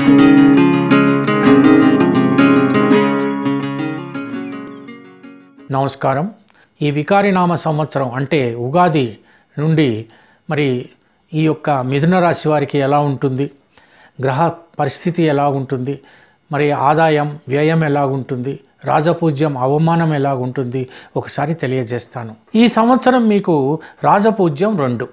నమస్కారం ఈ వికారినామ సంవత్సరం అంటే ఉగాది నుండి మరి ఈ యొక్క మిథున రాశి వారికి ఎలా ఉంటుంది గ్రహ పరిస్థితి ఎలా ఉంటుంది మరి ఆదాయం వ్యయం ఎలా ఉంటుంది రాజపూజ్యం అవమానం ఎలా ఉంటుంది ఒకసారి తెలియజేస్తాను ఈ సంవత్సరం మీకు రాజపూజ్యం రెండు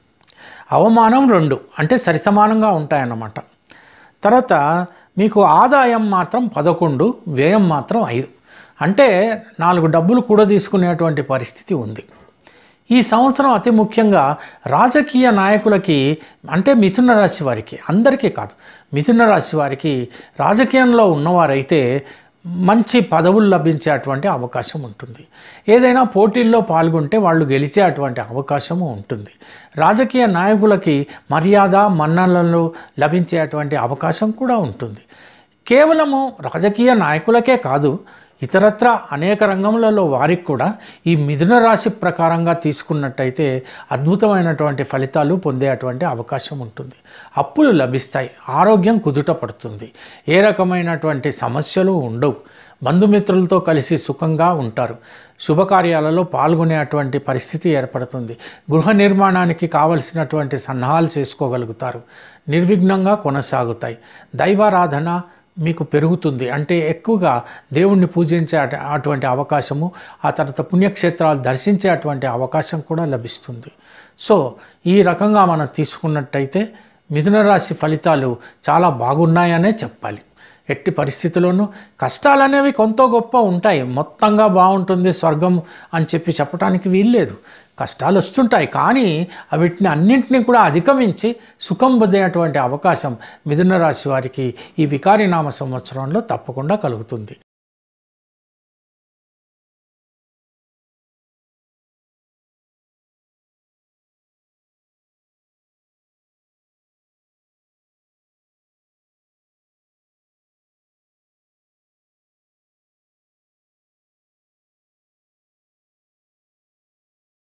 అవమానం రెండు అంటే సరిసమానంగా ఉంటాయన్నమాట తర్వాత మీకు ఆదాయం మాత్రం పదకొండు వ్యయం మాత్రం ఐదు అంటే నాలుగు డబ్బులు కూడా తీసుకునేటువంటి పరిస్థితి ఉంది ఈ సంవత్సరం అతి ముఖ్యంగా రాజకీయ నాయకులకి అంటే మిథున రాశి వారికి అందరికీ కాదు మిథున రాశి వారికి రాజకీయంలో ఉన్నవారైతే మంచి పదవులు లభించేటువంటి అవకాశం ఉంటుంది ఏదైనా పోటీల్లో పాల్గొంటే వాళ్ళు గెలిచేటువంటి అవకాశము ఉంటుంది రాజకీయ నాయకులకి మర్యాద మన్ననలు లభించేటువంటి అవకాశం కూడా ఉంటుంది కేవలము రాజకీయ నాయకులకే కాదు ఇతరత్ర అనేక రంగములలో వారికి కూడా ఈ మిథున రాశి ప్రకారంగా తీసుకున్నట్టయితే అద్భుతమైనటువంటి ఫలితాలు పొందేటువంటి అవకాశం ఉంటుంది అప్పులు లభిస్తాయి ఆరోగ్యం కుదుట పడుతుంది ఏ రకమైనటువంటి సమస్యలు ఉండవు బంధుమిత్రులతో కలిసి సుఖంగా ఉంటారు శుభకార్యాలలో పాల్గొనేటువంటి పరిస్థితి ఏర్పడుతుంది గృహ నిర్మాణానికి కావలసినటువంటి సన్నాహాలు చేసుకోగలుగుతారు నిర్విఘ్నంగా కొనసాగుతాయి దైవారాధన మీకు పెరుగుతుంది అంటే ఎక్కువగా దేవుణ్ణి పూజించే అట- అటువంటి అవకాశము ఆ తర్వాత పుణ్యక్షేత్రాలు దర్శించే అటువంటి అవకాశం కూడా లభిస్తుంది సో ఈ రకంగా మనం తీసుకున్నట్టయితే మిథున రాశి ఫలితాలు చాలా బాగున్నాయనే చెప్పాలి ఎట్టి పరిస్థితుల్లోనూ కష్టాలు అనేవి కొంత గొప్ప ఉంటాయి మొత్తంగా బాగుంటుంది స్వర్గం అని చెప్పి చెప్పడానికి వీల్లేదు కష్టాలు వస్తుంటాయి కానీ వీటిని అన్నింటినీ కూడా అధిగమించి సుఖం పొందేటువంటి అవకాశం మిథున రాశి వారికి ఈ వికారినామ సంవత్సరంలో తప్పకుండా కలుగుతుంది